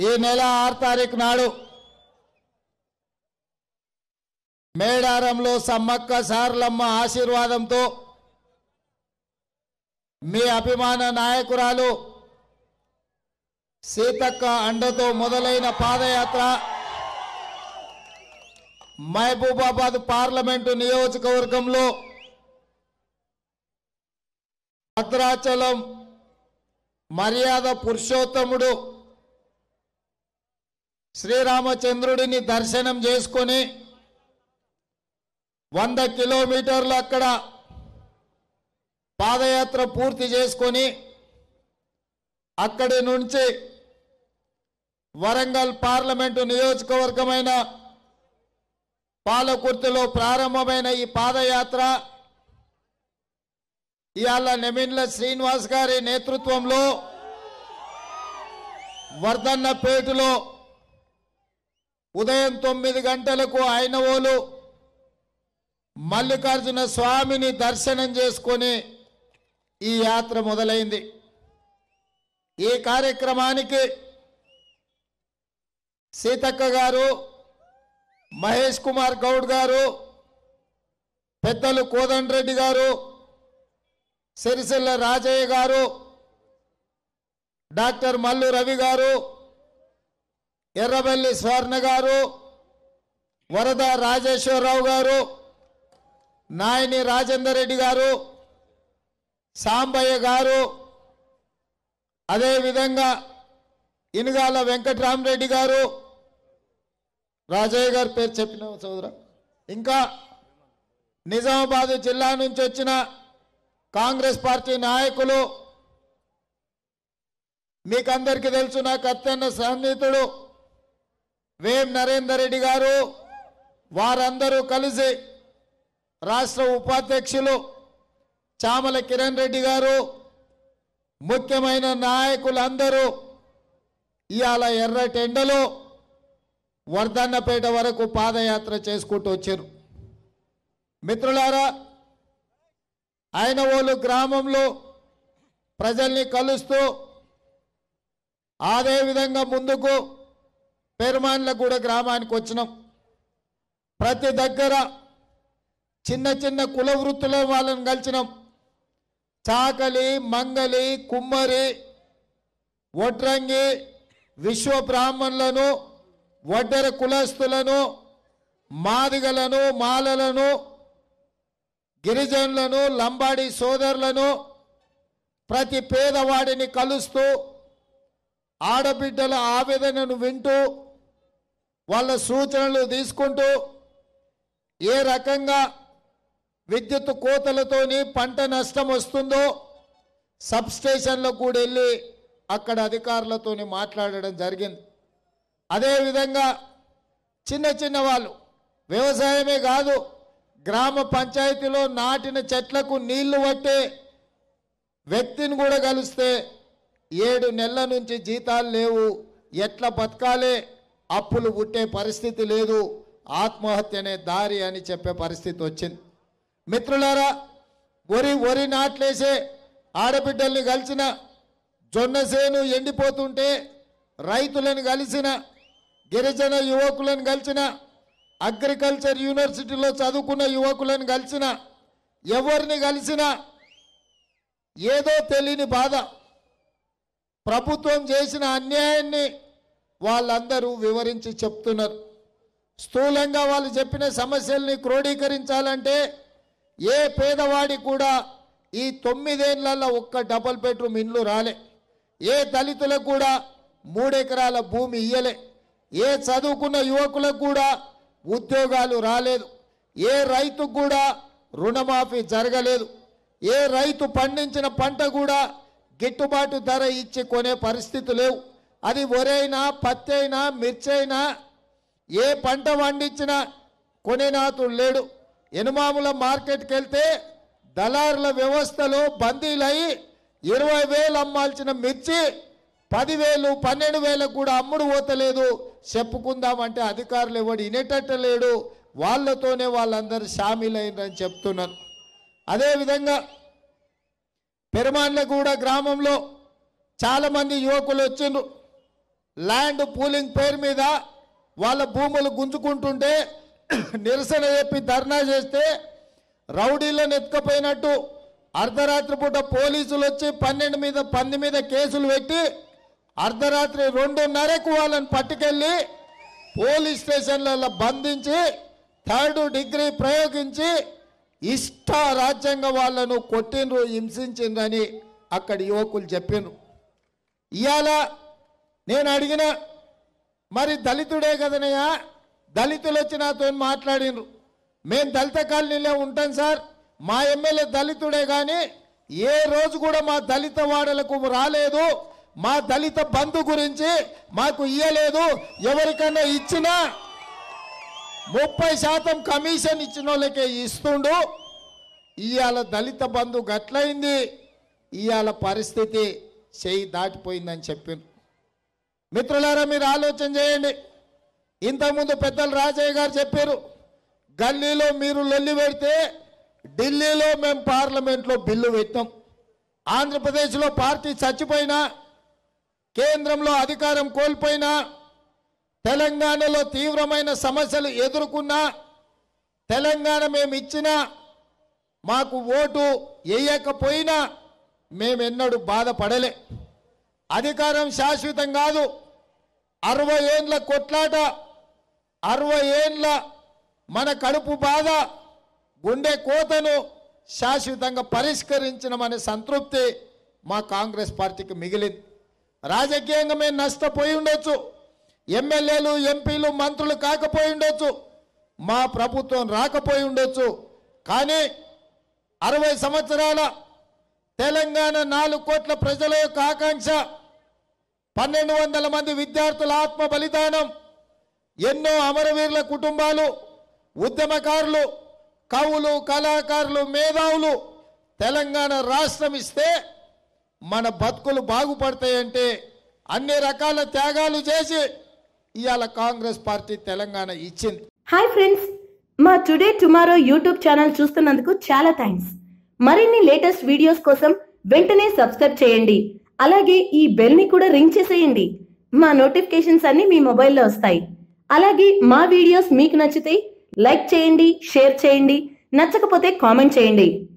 ఈ నెల ఆరు తారీఖు నాడు మేడారంలో సమ్మక్క సారలమ్మ ఆశీర్వాదంతో మీ అభిమాన నాయకురాలు సీతక్క అండతో మొదలైన పాదయాత్ర మహబూబాబాద్ పార్లమెంటు నియోజకవర్గంలో భద్రాచలం మర్యాద పురుషోత్తముడు శ్రీరామచంద్రుడిని దర్శనం చేసుకొని వంద కిలోమీటర్లు అక్కడ పాదయాత్ర పూర్తి చేసుకొని అక్కడి నుంచి వరంగల్ పార్లమెంటు నియోజకవర్గమైన పాలకుర్తిలో ప్రారంభమైన ఈ పాదయాత్ర ఇవాళ నెమిన్ల శ్రీనివాస్ గారి నేతృత్వంలో వర్ధన్నపేటలో ఉదయం తొమ్మిది గంటలకు ఐనవోలు మల్లికార్జున స్వామిని దర్శనం చేసుకొని ఈ యాత్ర మొదలైంది ఈ కార్యక్రమానికి సీతక్క గారు మహేష్ కుమార్ గౌడ్ గారు పెద్దలు కోదండరెడ్డి గారు సిరిసిల్ల రాజయ్య గారు డాక్టర్ మల్లు రవి గారు ఎర్రబెల్లి స్వర్ణ గారు వరద రాజేశ్వరరావు గారు నాయని రాజేందర్ రెడ్డి గారు సాంబయ్య గారు అదేవిధంగా ఇనుగాల వెంకట్రామరెడ్డి గారు రాజయ్య గారి పేరు చెప్పిన సోదర ఇంకా నిజామాబాద్ జిల్లా నుంచి వచ్చిన కాంగ్రెస్ పార్టీ నాయకులు మీకందరికీ తెలుసు నాకు అత్యంత సన్నిహితుడు వేం నరేందర్ రెడ్డి గారు వారందరూ కలిసి రాష్ట్ర ఉపాధ్యక్షులు చామల కిరణ్ రెడ్డి గారు ముఖ్యమైన నాయకులందరూ ఇవాళ ఎర్రటెండలో వర్ధన్నపేట వరకు పాదయాత్ర చేసుకుంటూ వచ్చారు మిత్రులారా ఆయనవోలు గ్రామంలో ప్రజల్ని కలుస్తూ అదేవిధంగా ముందుకు పెరుమాన్లగూడ గ్రామానికి వచ్చినాం ప్రతి దగ్గర చిన్న చిన్న కుల వృత్తుల వాళ్ళని కలిసినాం చాకలి మంగలి కుమ్మరి వడ్రంగి విశ్వ బ్రాహ్మణులను వడ్డెర కులస్తులను మాదిగలను మాలలను గిరిజనులను లంబాడి సోదరులను ప్రతి పేదవాడిని కలుస్తూ ఆడబిడ్డల ఆవేదనను వింటూ వాళ్ళ సూచనలు తీసుకుంటూ ఏ రకంగా విద్యుత్ కోతలతోని పంట నష్టం వస్తుందో సబ్ స్టేషన్లకు కూడా వెళ్ళి అక్కడ అధికారులతోని మాట్లాడడం జరిగింది అదేవిధంగా చిన్న చిన్న వాళ్ళు వ్యవసాయమే కాదు గ్రామ పంచాయతీలో నాటిన చెట్లకు నీళ్లు పట్టే వ్యక్తిని కూడా కలిస్తే ఏడు నెలల నుంచి జీతాలు లేవు ఎట్లా బతకాలే అప్పులు పుట్టే పరిస్థితి లేదు ఆత్మహత్యనే దారి అని చెప్పే పరిస్థితి వచ్చింది మిత్రులారా వరి వరి నాట్లేసే ఆడబిడ్డల్ని కలిసిన జొన్న సేను ఎండిపోతుంటే రైతులను కలిసిన గిరిజన యువకులను కలిసిన అగ్రికల్చర్ యూనివర్సిటీలో చదువుకున్న యువకులను కలిసిన ఎవరిని కలిసినా ఏదో తెలియని బాధ ప్రభుత్వం చేసిన అన్యాయాన్ని వాళ్ళందరూ వివరించి చెప్తున్నారు స్థూలంగా వాళ్ళు చెప్పిన సమస్యల్ని క్రోడీకరించాలంటే ఏ పేదవాడి కూడా ఈ తొమ్మిదేళ్లలో ఒక్క డబల్ బెడ్రూమ్ ఇండ్లు రాలే ఏ దళితులకు కూడా మూడెకరాల భూమి ఇయ్యలే ఏ చదువుకున్న యువకులకు కూడా ఉద్యోగాలు రాలేదు ఏ రైతుకు కూడా రుణమాఫీ జరగలేదు ఏ రైతు పండించిన పంట కూడా గిట్టుబాటు ధర ఇచ్చి కొనే పరిస్థితి లేవు అది వరైనా పత్తి అయినా మిర్చి అయినా ఏ పంట పండించినా కొనేనాతుడు లేడు ఎనుమాముల మార్కెట్కి వెళ్తే దళారుల వ్యవస్థలో బందీలై ఇరవై వేలు అమ్మాల్సిన మిర్చి పదివేలు పన్నెండు వేలకు కూడా అమ్ముడు పోతలేదు చెప్పుకుందామంటే అధికారులు ఎవడు వినేటట్టు లేడు వాళ్ళతోనే వాళ్ళందరూ షామీలైనని చెప్తున్నారు అదేవిధంగా పెరుమాన్లగూడ గ్రామంలో చాలామంది యువకులు వచ్చిండ్రు ల్యాండ్ పూలింగ్ పేరు మీద వాళ్ళ భూములు గుంజుకుంటుంటే నిరసన చెప్పి ధర్నా చేస్తే రౌడీలను ఎత్తుకపోయినట్టు అర్ధరాత్రి పూట పోలీసులు వచ్చి పన్నెండు మీద పంది మీద కేసులు పెట్టి అర్ధరాత్రి రెండున్నరకు వాళ్ళని పట్టుకెళ్ళి పోలీస్ స్టేషన్లలో బంధించి థర్డ్ డిగ్రీ ప్రయోగించి ఇష్ట రాజ్యంగా వాళ్ళను కొట్టిండ్రు హింసించిండ్రని అక్కడి యువకులు చెప్పిండ్రు ఇవాళ నేను అడిగిన మరి దళితుడే కదనయ్యా దళితులు వచ్చి నాతో మాట్లాడినరు మేము దళిత కాలనీలో ఉంటాం సార్ మా ఎమ్మెల్యే దళితుడే కానీ ఏ రోజు కూడా మా దళిత వాడలకు రాలేదు మా దళిత బంధు గురించి మాకు ఇయ్యలేదు ఎవరికన్నా ఇచ్చినా ముప్పై శాతం కమిషన్ ఇచ్చిన వాళ్ళకే ఇస్తుండు ఇవాళ దళిత బంధు గట్లయింది ఇవాళ పరిస్థితి చేయి దాటిపోయిందని చెప్పిండ్రు మిత్రులారా మీరు ఆలోచన చేయండి ఇంతకుముందు పెద్దలు రాజయ్య గారు చెప్పారు గల్లీలో మీరు లొల్లి పెడితే ఢిల్లీలో మేము పార్లమెంట్లో బిల్లు పెట్టాం ఆంధ్రప్రదేశ్లో పార్టీ చచ్చిపోయినా కేంద్రంలో అధికారం కోల్పోయినా తెలంగాణలో తీవ్రమైన సమస్యలు ఎదుర్కొన్నా తెలంగాణ మేము ఇచ్చినా మాకు ఓటు వేయకపోయినా మేమెన్నడూ బాధపడలే అధికారం శాశ్వతం కాదు అరవై ఏండ్ల కొట్లాట అరవై ఏండ్ల మన కడుపు బాధ గుండె కోతను శాశ్వతంగా పరిష్కరించిన మన సంతృప్తి మా కాంగ్రెస్ పార్టీకి మిగిలింది రాజకీయంగా మేము నష్టపోయి ఉండొచ్చు ఎమ్మెల్యేలు ఎంపీలు మంత్రులు కాకపోయి ఉండొచ్చు మా ప్రభుత్వం రాకపోయి ఉండొచ్చు కానీ అరవై సంవత్సరాల తెలంగాణ నాలుగు కోట్ల ప్రజల యొక్క ఆకాంక్ష పన్నెండు వందల మంది విద్యార్థుల ఆత్మ బలిదానం ఎన్నో అమరవీరుల కుటుంబాలు ఉద్యమకారులు కవులు కళాకారులు మేధావులు తెలంగాణ రాష్ట్రం ఇస్తే మన బతుకులు బాగుపడతాయంటే అన్ని రకాల త్యాగాలు చేసి ఇవాళ కాంగ్రెస్ పార్టీ తెలంగాణ ఇచ్చింది హాయ్ ఫ్రెండ్స్ మా టుడే టుమారో యూట్యూబ్ ఛానల్ చూస్తున్నందుకు చాలా థ్యాంక్స్ మరిన్ని లేటెస్ట్ వీడియోస్ కోసం వెంటనే సబ్స్క్రైబ్ చేయండి అలాగే ఈ బెల్ ని కూడా రింగ్ చేసేయండి మా నోటిఫికేషన్స్ అన్ని మీ మొబైల్లో వస్తాయి అలాగే మా వీడియోస్ మీకు నచ్చితే లైక్ చేయండి షేర్ చేయండి నచ్చకపోతే కామెంట్ చేయండి